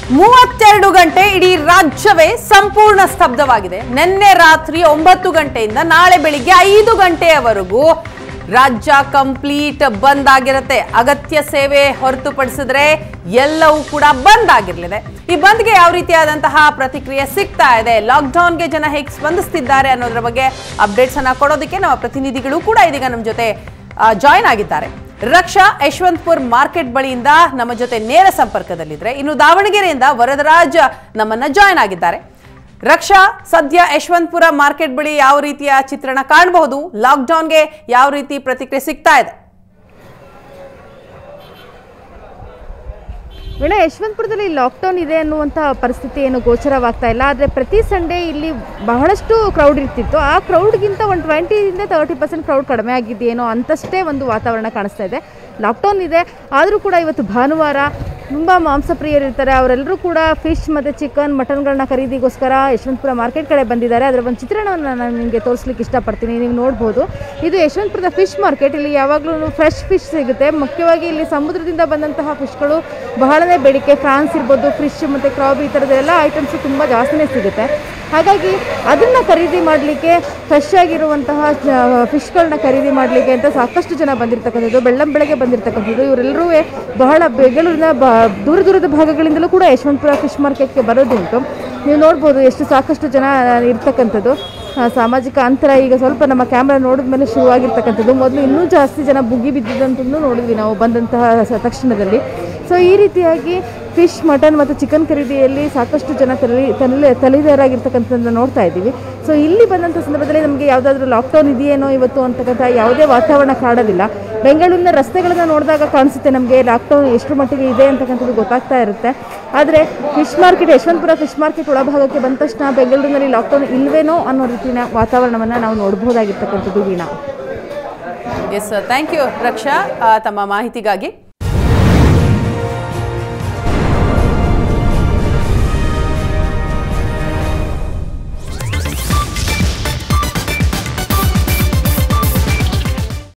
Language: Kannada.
ಮೂವತ್ತೆರಡು ಗಂಟೆ ಇಡೀ ರಾಜ್ಯವೇ ಸಂಪೂರ್ಣ ಸ್ತಬ್ಧವಾಗಿದೆ ನಿನ್ನೆ ರಾತ್ರಿ ಒಂಬತ್ತು ಗಂಟೆಯಿಂದ ನಾಳೆ ಬೆಳಿಗ್ಗೆ ಐದು ಗಂಟೆಯವರೆಗೂ ರಾಜ್ಯ ಕಂಪ್ಲೀಟ್ ಬಂದ್ ಆಗಿರುತ್ತೆ ಅಗತ್ಯ ಸೇವೆ ಹೊರತುಪಡಿಸಿದ್ರೆ ಎಲ್ಲವೂ ಕೂಡ ಬಂದ್ ಆಗಿರಲಿದೆ ಈ ಬಂದ್ಗೆ ಯಾವ ರೀತಿಯಾದಂತಹ ಪ್ರತಿಕ್ರಿಯೆ ಸಿಗ್ತಾ ಇದೆ ಲಾಕ್ಡೌನ್ಗೆ ಜನ ಹೇಗೆ ಸ್ಪಂದಿಸ್ತಿದ್ದಾರೆ ಅನ್ನೋದ್ರ ಬಗ್ಗೆ ಅಪ್ಡೇಟ್ಸ್ ಅನ್ನ ಕೊಡೋದಕ್ಕೆ ನಮ್ಮ ಪ್ರತಿನಿಧಿಗಳು ಕೂಡ ಇದೀಗ ನಮ್ಮ ಜೊತೆ ಜಾಯಿನ್ ಆಗಿದ್ದಾರೆ ರಕ್ಷಾ ಯಶವಂತಪುರ್ ಮಾರ್ಕೆಟ್ ಬಳಿಯಿಂದ ನಮ್ಮ ಜೊತೆ ನೇರ ಸಂಪರ್ಕದಲ್ಲಿದ್ರೆ ಇನ್ನು ದಾವಣಗೆರೆಯಿಂದ ವರದರಾಜ್ ನಮ್ಮನ್ನ ಜಾಯಿನ್ ಆಗಿದ್ದಾರೆ ರಕ್ಷಾ ಸದ್ಯ ಯಶವಂತಪುರ ಮಾರ್ಕೆಟ್ ಬಳಿ ಯಾವ ರೀತಿಯ ಚಿತ್ರಣ ಕಾಣಬಹುದು ಲಾಕ್ಡೌನ್ಗೆ ಯಾವ ರೀತಿ ಪ್ರತಿಕ್ರಿಯೆ ಸಿಗ್ತಾ ಇದೆ ವೀಣಾ ಯಶವಂತಪುರದಲ್ಲಿ ಲಾಕ್ಡೌನ್ ಇದೆ ಅನ್ನುವಂಥ ಪರಿಸ್ಥಿತಿ ಏನು ಗೋಚರವಾಗ್ತಾ ಇಲ್ಲ ಆದರೆ ಪ್ರತಿ ಸಂಡೇ ಇಲ್ಲಿ ಬಹಳಷ್ಟು ಕ್ರೌಡ್ ಇರ್ತಿತ್ತು ಆ ಕ್ರೌಡ್ಗಿಂತ ಒಂದು ಟ್ವೆಂಟಿಯಿಂದ ತರ್ಟಿ ಪರ್ಸೆಂಟ್ ಕ್ರೌಡ್ ಕಡಿಮೆ ಆಗಿದೆಯೇನೋ ಅಂತಷ್ಟೇ ಒಂದು ವಾತಾವರಣ ಕಾಣಿಸ್ತಾ ಇದೆ ಲಾಕ್ಡೌನ್ ಇದೆ ಆದರೂ ಕೂಡ ಇವತ್ತು ಭಾನುವಾರ ತುಂಬ ಮಾಂಸಪ್ರಿಯರು ಇರ್ತಾರೆ ಅವರೆಲ್ಲರೂ ಕೂಡ ಫಿಶ್ ಮತ್ತು ಚಿಕನ್ ಮಟನ್ಗಳನ್ನ ಖರೀದಿಗೋಸ್ಕರ ಯಶವಂತಪುರ ಮಾರ್ಕೆಟ್ ಕಡೆ ಬಂದಿದ್ದಾರೆ ಅದರ ಒಂದು ಚಿತ್ರಣವನ್ನು ನಾನು ನಿಮಗೆ ತೋರಿಸ್ಲಿಕ್ಕೆ ಇಷ್ಟಪಡ್ತೀನಿ ನೀವು ನೋಡ್ಬೋದು ಇದು ಯಶವಂತಪುರದ ಫಿಶ್ ಮಾರ್ಕೆಟ್ ಇಲ್ಲಿ ಯಾವಾಗಲೂ ಫ್ರೆಶ್ ಫಿಶ್ ಸಿಗುತ್ತೆ ಮುಖ್ಯವಾಗಿ ಇಲ್ಲಿ ಸಮುದ್ರದಿಂದ ಬಂದಂತಹ ಫಿಶ್ಗಳು ಬಹಳನೇ ಬೇಡಿಕೆ ಫ್ರಾನ್ಸ್ ಇರ್ಬೋದು ಫಿಶ್ ಮತ್ತು ಕ್ರಾಬ್ ಈ ಥರದ್ದೆಲ್ಲ ಐಟಮ್ಸ್ ತುಂಬ ಜಾಸ್ತಿನೇ ಸಿಗುತ್ತೆ ಹಾಗಾಗಿ ಅದನ್ನು ಖರೀದಿ ಮಾಡಲಿಕ್ಕೆ ಫ್ರೆಶ್ ಆಗಿರುವಂತಹ ಫಿಶ್ಗಳನ್ನ ಖರೀದಿ ಮಾಡಲಿಕ್ಕೆ ಅಂತ ಸಾಕಷ್ಟು ಜನ ಬಂದಿರತಕ್ಕಂಥದ್ದು ಬೆಳ್ಳಂ ಬೆಳಗ್ಗೆ ಬಂದಿರತಕ್ಕಂಥದ್ದು ಇವರೆಲ್ಲರೂ ಬಹಳ ಬೆಂಗಳೂರಿನ ಬ ದೂರ ದೂರದ ಭಾಗಗಳಿಂದಲೂ ಕೂಡ ಯಶವಂತಪುರ ಫಿಶ್ ಮಾರ್ಕೆಟ್ಗೆ ಬರೋದುಂಟು ನೀವು ನೋಡ್ಬೋದು ಎಷ್ಟು ಸಾಕಷ್ಟು ಜನ ಇರ್ತಕ್ಕಂಥದ್ದು ಆ, ಸಾಮಾಜಿಕ ಅಂತರ ಈಗ ಸ್ವಲ್ಪ ನಮ್ಮ ಕ್ಯಾಮ್ರಾ ನೋಡಿದ ಮೇಲೆ ಶುರುವಾಗಿರ್ತಕ್ಕಂಥದ್ದು ಮೊದಲು ಇನ್ನೂ ಜಾಸ್ತಿ ಜನ ಬುಗಿ ಬಿದ್ದಿದ್ದಂಥದ್ದು ನೋಡಿದ್ವಿ ನಾವು ಬಂದಂತಹ ಸ- ತಕ್ಷಣದಲ್ಲಿ ಸೊ ಈ ರೀತಿಯಾಗಿ ಫಿಶ್ ಮಟನ್ ಮತ್ತು ಚಿಕನ್ ಖರೀದಿಯಲ್ಲಿ ಸಾಕಷ್ಟು ಜನ ತಲೆ ತಲೆ ತಲೆದಾರಾಗಿರ್ತಕ್ಕಂಥದ್ದನ್ನು ನೋಡ್ತಾ ಇದ್ದೀವಿ ಸೊ ಇಲ್ಲಿ ಬಂದಂಥ ಸಂದರ್ಭದಲ್ಲಿ ನಮಗೆ ಯಾವುದಾದ್ರೂ ಲಾಕ್ಡೌನ್ ಇದೆಯೇನೋ ಇವತ್ತು ಅಂತಕ್ಕಂಥ ಯಾವುದೇ ವಾತಾವರಣ ಕಾಣೋದಿಲ್ಲ ಬೆಂಗಳೂರಿನ ರಸ್ತೆಗಳನ್ನು ನೋಡಿದಾಗ ಕಾಣಿಸುತ್ತೆ ನಮಗೆ ಲಾಕ್ಡೌನ್ ಎಷ್ಟು ಮಟ್ಟಿಗೆ ಇದೆ ಅಂತಕ್ಕಂಥದ್ದು ಗೊತ್ತಾಗ್ತಾ ಇರುತ್ತೆ ಆದರೆ fish market Yeshwanthpur fish market ಒಳಭಾಗಕ್ಕೆ ಬಂದ ತಕ್ಷಣ ಬೆಂಗಳೂರಿನಲ್ಲಿ ಲಾಕ್ಡೌನ್ ಇಲ್ವೇನೋ ಅನ್ನೋ ರೀತಿಯ ವಾತಾವರಣವನ್ನು ನಾವು ನೋಡ್ಬೋದಾಗಿರ್ತಕ್ಕಂಥದ್ದು Veena S thank you Raksha ಆ, ತಮ್ಮ ಮಾಹಿತಿಗಾಗಿ